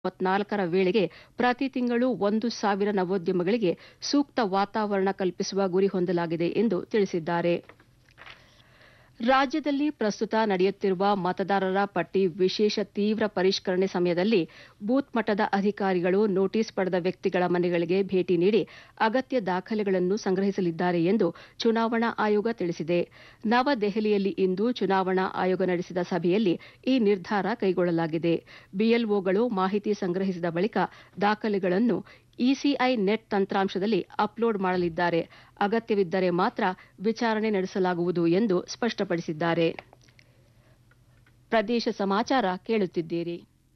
ಮೂವತ್ನಾಲ್ಕರ ವೇಳೆಗೆ ಪ್ರತಿ ತಿಂಗಳು ಒಂದು ಸಾವಿರ ನವೋದ್ಯಮಗಳಿಗೆ ಸೂಕ್ತ ವಾತಾವರಣ ಕಲ್ಪಿಸುವ ಗುರಿ ಹೊಂದಲಾಗಿದೆ ಎಂದು ತಿಳಿಸಿದ್ದಾರೆ ರಾಜ್ಯದಲ್ಲಿ ಪ್ರಸ್ತುತ ನಡೆಯುತ್ತಿರುವ ಮತದಾರರ ಪಟ್ಟಿ ವಿಶೇಷ ತೀವ್ರ ಪರಿಷ್ಕರಣೆ ಸಮಯದಲ್ಲಿ ಬೂತ್ ಮಟ್ಟದ ಅಧಿಕಾರಿಗಳು ನೋಟಿಸ್ ಪಡೆದ ವ್ಯಕ್ತಿಗಳ ಮನೆಗಳಿಗೆ ಭೇಟಿ ನೀಡಿ ಅಗತ್ಯ ದಾಖಲೆಗಳನ್ನು ಸಂಗ್ರಹಿಸಲಿದ್ದಾರೆ ಎಂದು ಚುನಾವಣಾ ಆಯೋಗ ತಿಳಿಸಿದೆ ನವದೆಹಲಿಯಲ್ಲಿ ಇಂದು ಚುನಾವಣಾ ಆಯೋಗ ನಡೆಸಿದ ಸಭೆಯಲ್ಲಿ ಈ ನಿರ್ಧಾರ ಕೈಗೊಳ್ಳಲಾಗಿದೆ ಬಿಎಲ್ಒಗಳು ಮಾಹಿತಿ ಸಂಗ್ರಹಿಸಿದ ಬಳಿಕ ದಾಖಲೆಗಳನ್ನು ಇಸಿಐ ನೆಟ್ ತಂತ್ರಾಂಶದಲ್ಲಿ ಅಪ್ಲೋಡ್ ಮಾಡಲಿದ್ದಾರೆ ಅಗತ್ಯವಿದ್ದರೆ ಮಾತ್ರ ವಿಚಾರಣೆ ನಡೆಸಲಾಗುವುದು ಎಂದು ಸ್ಪಷ್ಟಪಡಿಸಿದ್ದಾರೆ ಪ್ರದೇಶ ಸಮಾಚಾರ ಕೇಳುತ್ತಿದ್ದೀರಿ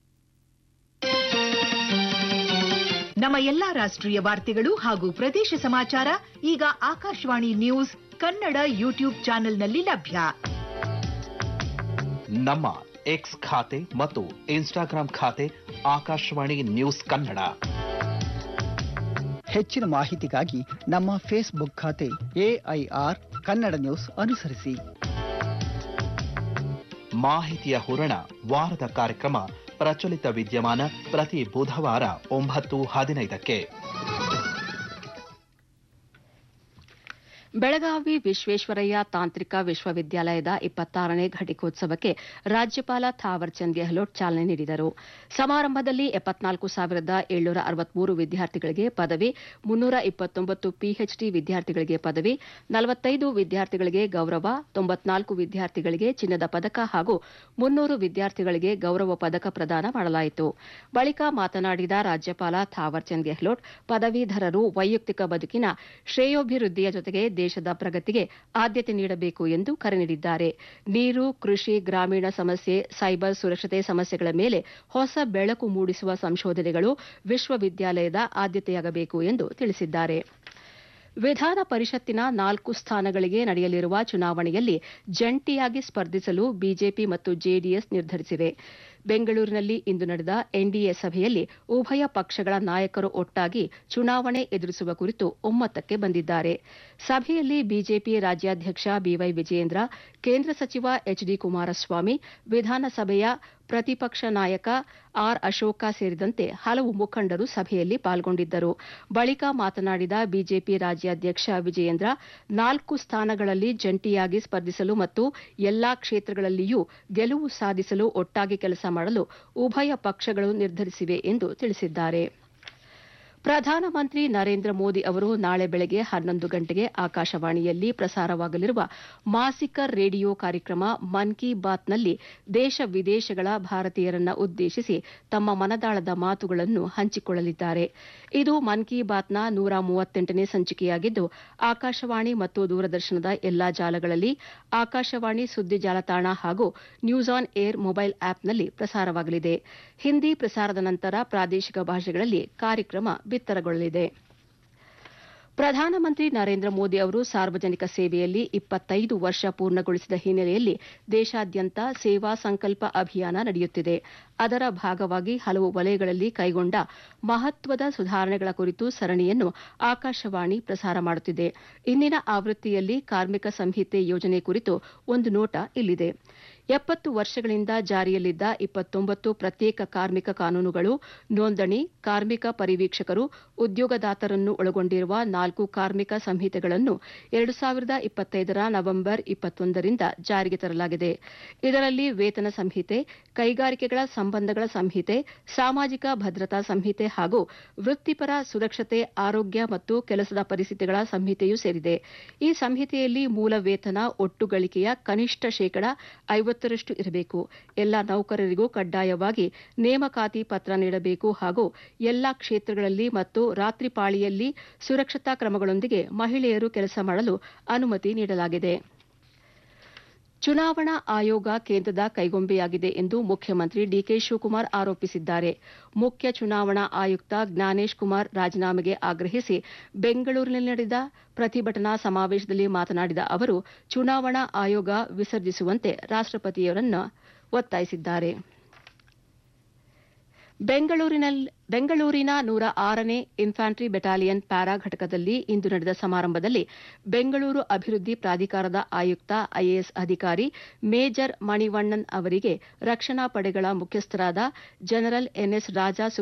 ನಮ್ಮ ಎಲ್ಲಾ ರಾಷ್ಟ್ರೀಯ ವಾರ್ತೆಗಳು ಹಾಗೂ ಪ್ರದೇಶ ಸಮಾಚಾರ ಈಗ ಆಕಾಶವಾಣಿ ನ್ಯೂಸ್ ಕನ್ನಡ ಯೂಟ್ಯೂಬ್ ಚಾನೆಲ್ನಲ್ಲಿ ಲಭ್ಯ ನಮ್ಮ ಎಕ್ಸ್ ಖಾತೆ ಮತ್ತು ಇನ್ಸ್ಟಾಗ್ರಾಂ ಖಾತೆ ಆಕಾಶವಾಣಿ ನ್ಯೂಸ್ ಕನ್ನಡ ಹೆಚ್ಚಿನ ಮಾಹಿತಿಗಾಗಿ ನಮ್ಮ ಫೇಸ್ಬುಕ್ ಖಾತೆ ಎಐಆರ್ ಕನ್ನಡ ನ್ಯೂಸ್ ಅನುಸರಿಸಿ ಮಾಹಿತಿಯ ಹೂರಣ ವಾರದ ಕಾರ್ಯಕ್ರಮ ಪ್ರಚಲಿತ ವಿದ್ಯಮಾನ ಪ್ರತಿ ಬುಧವಾರ ಒಂಬತ್ತು ಹದಿನೈದಕ್ಕೆ ಬೆಳಗಾವಿ ವಿಶ್ವೇಶ್ವರಯ್ಯ ತಾಂತ್ರಿಕ ವಿಶ್ವವಿದ್ಯಾಲಯದ ಇಪ್ಪತ್ತಾರನೇ ಘಟಿಕೋತ್ಸವಕ್ಕೆ ರಾಜ್ಯಪಾಲ ಥಾವರ್ಚಂದ್ ಗೆಹ್ಲೋಟ್ ಚಾಲನೆ ನೀಡಿದರು ಸಮಾರಂಭದಲ್ಲಿ ಎಪ್ಪತ್ನಾಲ್ಕು ಸಾವಿರದ ಏಳ್ನೂರ ಅರವತ್ಮೂರು ವಿದ್ಯಾರ್ಥಿಗಳಿಗೆ ಪದವಿ ಮುನ್ನೂರ ಇಪ್ಪತ್ತೊಂಬತ್ತು ಪಿಎಚ್ಡಿ ವಿದ್ಯಾರ್ಥಿಗಳಿಗೆ ಪದವಿ ನಲವತ್ತೈದು ವಿದ್ಯಾರ್ಥಿಗಳಿಗೆ ಗೌರವ ತೊಂಬತ್ನಾಲ್ಕು ವಿದ್ಯಾರ್ಥಿಗಳಿಗೆ ಚಿನ್ನದ ಪದಕ ಹಾಗೂ ಮುನ್ನೂರು ವಿದ್ಯಾರ್ಥಿಗಳಿಗೆ ಗೌರವ ಪದಕ ಪ್ರದಾನ ಮಾಡಲಾಯಿತು ಬಳಿಕ ಮಾತನಾಡಿದ ರಾಜ್ಯಪಾಲ ಥಾವರ್ಚಂದ್ ಗೆಹ್ಲೋಟ್ ಪದವೀಧರರು ವೈಯಕ್ತಿಕ ಬದುಕಿನ ಶ್ರೇಯೋಭಿವೃದ್ಧಿಯ ಜೊತೆಗೆ ದೇಶದ ಪ್ರಗತಿಗೆ ಆದ್ಯತೆ ನೀಡಬೇಕು ಎಂದು ಕರೆ ನೀಡಿದ್ದಾರೆ ನೀರು ಕೃಷಿ ಗ್ರಾಮೀಣ ಸಮಸ್ಯೆ ಸೈಬರ್ ಸುರಕ್ಷತೆ ಸಮಸ್ಯೆಗಳ ಮೇಲೆ ಹೊಸ ಬೆಳಕು ಮೂಡಿಸುವ ಸಂಶೋಧನೆಗಳು ವಿಶ್ವವಿದ್ಯಾಲಯದ ಆದ್ಯತೆಯಾಗಬೇಕು ಎಂದು ತಿಳಿಸಿದ್ದಾರೆ ವಿಧಾನ ಪರಿಷತ್ತಿನ ನಾಲ್ಕು ಸ್ಥಾನಗಳಿಗೆ ನಡೆಯಲಿರುವ ಚುನಾವಣೆಯಲ್ಲಿ ಜಂಟಿಯಾಗಿ ಸ್ಪರ್ಧಿಸಲು ಬಿಜೆಪಿ ಮತ್ತು ಜೆಡಿಎಸ್ ನಿರ್ಧರಿಸಿವೆ ಬೆಂಗಳೂರಿನಲ್ಲಿ ಇಂದು ನಡೆದ ಎನ್ಡಿಎ ಸಭೆಯಲ್ಲಿ ಉಭಯ ಪಕ್ಷಗಳ ನಾಯಕರು ಒಟ್ಟಾಗಿ ಚುನಾವಣೆ ಎದುರಿಸುವ ಕುರಿತು ಒಮ್ಮತಕ್ಕೆ ಬಂದಿದ್ದಾರೆ ಸಭೆಯಲ್ಲಿ ಬಿಜೆಪಿ ರಾಜ್ಯಾಧ್ಯಕ್ಷ ಬಿವೈ ವಿಜಯೇಂದ್ರ ಕೇಂದ್ರ ಸಚಿವ ಎಚ್ ಡಿ ಕುಮಾರಸ್ವಾಮಿ ವಿಧಾನಸಭೆಯ ಪ್ರತಿಪಕ್ಷ ನಾಯಕ ಆರ್ ಅಶೋಕ ಸೇರಿದಂತೆ ಹಲವು ಮುಖಂಡರು ಸಭೆಯಲ್ಲಿ ಪಾಲ್ಗೊಂಡಿದ್ದರು ಬಳಿಕ ಮಾತನಾಡಿದ ಬಿಜೆಪಿ ರಾಜ್ಯಾಧ್ಯಕ್ಷ ವಿಜಯೇಂದ್ರ ನಾಲ್ಕು ಸ್ಥಾನಗಳಲ್ಲಿ ಜಂಟಿಯಾಗಿ ಸ್ಪರ್ಧಿಸಲು ಮತ್ತು ಎಲ್ಲಾ ಕ್ಷೇತ್ರಗಳಲ್ಲಿಯೂ ಗೆಲುವು ಸಾಧಿಸಲು ಒಟ್ಟಾಗಿ ಕೆಲಸ ಮಾಡಲು ಉಭಯ ಪಕ್ಷಗಳು ನಿರ್ಧರಿಸಿವೆ ಎಂದು ತಿಳಿಸಿದ್ದಾರೆ ಪ್ರಧಾನಮಂತ್ರಿ ನರೇಂದ್ರ ಮೋದಿ ಅವರು ನಾಳೆ ಬೆಳಗ್ಗೆ ಹನ್ನೊಂದು ಗಂಟೆಗೆ ಆಕಾಶವಾಣಿಯಲ್ಲಿ ಪ್ರಸಾರವಾಗಲಿರುವ ಮಾಸಿಕ ರೇಡಿಯೋ ಕಾರ್ಯಕ್ರಮ ಮನ್ ಕಿ ಬಾತ್ನಲ್ಲಿ ದೇಶ ವಿದೇಶಗಳ ಭಾರತೀಯರನ್ನ ಉದ್ದೇಶಿಸಿ ತಮ್ಮ ಮನದಾಳದ ಮಾತುಗಳನ್ನು ಹಂಚಿಕೊಳ್ಳಲಿದ್ದಾರೆ ಇದು ಮನ್ ಕಿ ಬಾತ್ನ ನೂರ ಮೂವತ್ತೆಂಟನೇ ಸಂಚಿಕೆಯಾಗಿದ್ದು ಆಕಾಶವಾಣಿ ಮತ್ತು ದೂರದರ್ಶನದ ಎಲ್ಲಾ ಜಾಲಗಳಲ್ಲಿ ಆಕಾಶವಾಣಿ ಸುದ್ದಿ ಜಾಲತಾಣ ಹಾಗೂ ನ್ಯೂಸ್ ಆನ್ ಏರ್ ಮೊಬೈಲ್ ಆಪ್ನಲ್ಲಿ ಪ್ರಸಾರವಾಗಲಿದೆ ಹಿಂದಿ ಪ್ರಸಾರದ ನಂತರ ಪ್ರಾದೇಶಿಕ ಭಾಷೆಗಳಲ್ಲಿ ಕಾರ್ಯಕ್ರಮ ಬಿತ್ತರಗೊಳ್ಳಲಿದೆ ಪ್ರಧಾನಮಂತ್ರಿ ನರೇಂದ್ರ ಮೋದಿ ಅವರು ಸಾರ್ವಜನಿಕ ಸೇವೆಯಲ್ಲಿ ಇಪ್ಪತ್ತೈದು ವರ್ಷ ಪೂರ್ಣಗೊಳಿಸಿದ ಹಿನ್ನೆಲೆಯಲ್ಲಿ ದೇಶಾದ್ಯಂತ ಸೇವಾ ಸಂಕಲ್ಪ ಅಭಿಯಾನ ನಡೆಯುತ್ತಿದೆ ಅದರ ಭಾಗವಾಗಿ ಹಲವು ವಲಯಗಳಲ್ಲಿ ಕೈಗೊಂಡ ಮಹತ್ವದ ಸುಧಾರಣೆಗಳ ಕುರಿತು ಸರಣಿಯನ್ನು ಆಕಾಶವಾಣಿ ಪ್ರಸಾರ ಮಾಡುತ್ತಿದೆ ಇಂದಿನ ಆವೃತ್ತಿಯಲ್ಲಿ ಕಾರ್ಮಿಕ ಸಂಹಿತೆ ಯೋಜನೆ ಕುರಿತು ಒಂದು ನೋಟ ಇಲ್ಲಿದೆ ಎಪ್ಪತ್ತು ವರ್ಷಗಳಿಂದ ಜಾರಿಯಲ್ಲಿದ್ದ ಇಪ್ಪತ್ತೊಂಬತ್ತು ಪ್ರತ್ಯೇಕ ಕಾರ್ಮಿಕ ಕಾನೂನುಗಳು ನೋಂದಣಿ ಕಾರ್ಮಿಕ ಪರಿವೀಕ್ಷಕರು ಉದ್ಯೋಗದಾತರನ್ನು ಒಳಗೊಂಡಿರುವ ನಾಲ್ಕು ಕಾರ್ಮಿಕ ಸಂಹಿತೆಗಳನ್ನು ಎರಡು ಸಾವಿರದ ಇಪ್ಪತ್ತೈದರ ನವೆಂಬರ್ ಇಪ್ಪತ್ತೊಂದರಿಂದ ಜಾರಿಗೆ ತರಲಾಗಿದೆ ಇದರಲ್ಲಿ ವೇತನ ಸಂಹಿತೆ ಕೈಗಾರಿಕೆಗಳ ಸಂಬಂಧಗಳ ಸಂಹಿತೆ ಸಾಮಾಜಿಕ ಭದ್ರತಾ ಸಂಹಿತೆ ಹಾಗೂ ವೃತ್ತಿಪರ ಸುರಕ್ಷತೆ ಆರೋಗ್ಯ ಮತ್ತು ಕೆಲಸದ ಪರಿಸ್ಥಿತಿಗಳ ಸಂಹಿತೆಯೂ ಸೇರಿದೆ ಈ ಸಂಹಿತೆಯಲ್ಲಿ ಮೂಲ ವೇತನ ಒಟ್ಟು ಗಳಿಕೆಯ ಕನಿಷ್ಠ ಶೇಕಡ ಐವತ್ತರಷ್ಟು ಇರಬೇಕು ಎಲ್ಲ ನೌಕರರಿಗೂ ಕಡ್ಡಾಯವಾಗಿ ನೇಮಕಾತಿ ಪತ್ರ ನೀಡಬೇಕು ಹಾಗೂ ಎಲ್ಲಾ ಕ್ಷೇತ್ರಗಳಲ್ಲಿ ಮತ್ತು ರಾತ್ರಿ ಪಾಳಿಯಲ್ಲಿ ಸುರಕ್ಷತಾ ಕ್ರಮಗಳೊಂದಿಗೆ ಮಹಿಳೆಯರು ಕೆಲಸ ಮಾಡಲು ಅನುಮತಿ ನೀಡಲಾಗಿದೆ ಚುನಾವಣಾ ಆಯೋಗ ಕೇಂದ್ರದ ಕೈಗೊಂಬೆಯಾಗಿದೆ ಎಂದು ಮುಖ್ಯಮಂತ್ರಿ ಡಿಕೆ ಶಿವಕುಮಾರ್ ಆರೋಪಿಸಿದ್ದಾರೆ ಮುಖ್ಯ ಚುನಾವಣಾ ಆಯುಕ್ತ ಜ್ಞಾನೇಶ್ ಕುಮಾರ್ ರಾಜೀನಾಮೆಗೆ ಆಗ್ರಹಿಸಿ ಬೆಂಗಳೂರಿನಲ್ಲಿ ನಡೆದ ಪ್ರತಿಭಟನಾ ಸಮಾವೇಶದಲ್ಲಿ ಮಾತನಾಡಿದ ಅವರು ಚುನಾವಣಾ ಆಯೋಗ ವಿಸರ್ಜಿಸುವಂತೆ ರಾಷ್ಟಪತಿಯವರನ್ನು ಒತ್ತಾಯಿಸಿದ್ದಾರೆ ಬೆಂಗಳೂರಿನ ನೂರ ಆರನೇ ಇನ್ಫ್ಯಾಂಟ್ರಿ ಬೆಟಾಲಿಯನ್ ಪ್ಯಾರಾ ಘಟಕದಲ್ಲಿ ಇಂದು ನಡೆದ ಸಮಾರಂಭದಲ್ಲಿ ಬೆಂಗಳೂರು ಅಭಿವೃದ್ಧಿ ಪ್ರಾಧಿಕಾರದ ಆಯುಕ್ತ ಐಎಎಸ್ ಅಧಿಕಾರಿ ಮೇಜರ್ ಮಣಿವಣ್ಣನ್ ಅವರಿಗೆ ರಕ್ಷಣಾ ಪಡೆಗಳ ಮುಖ್ಯಸ್ಥರಾದ ಜನರಲ್ ಎನ್ಎಸ್ ರಾಜಾ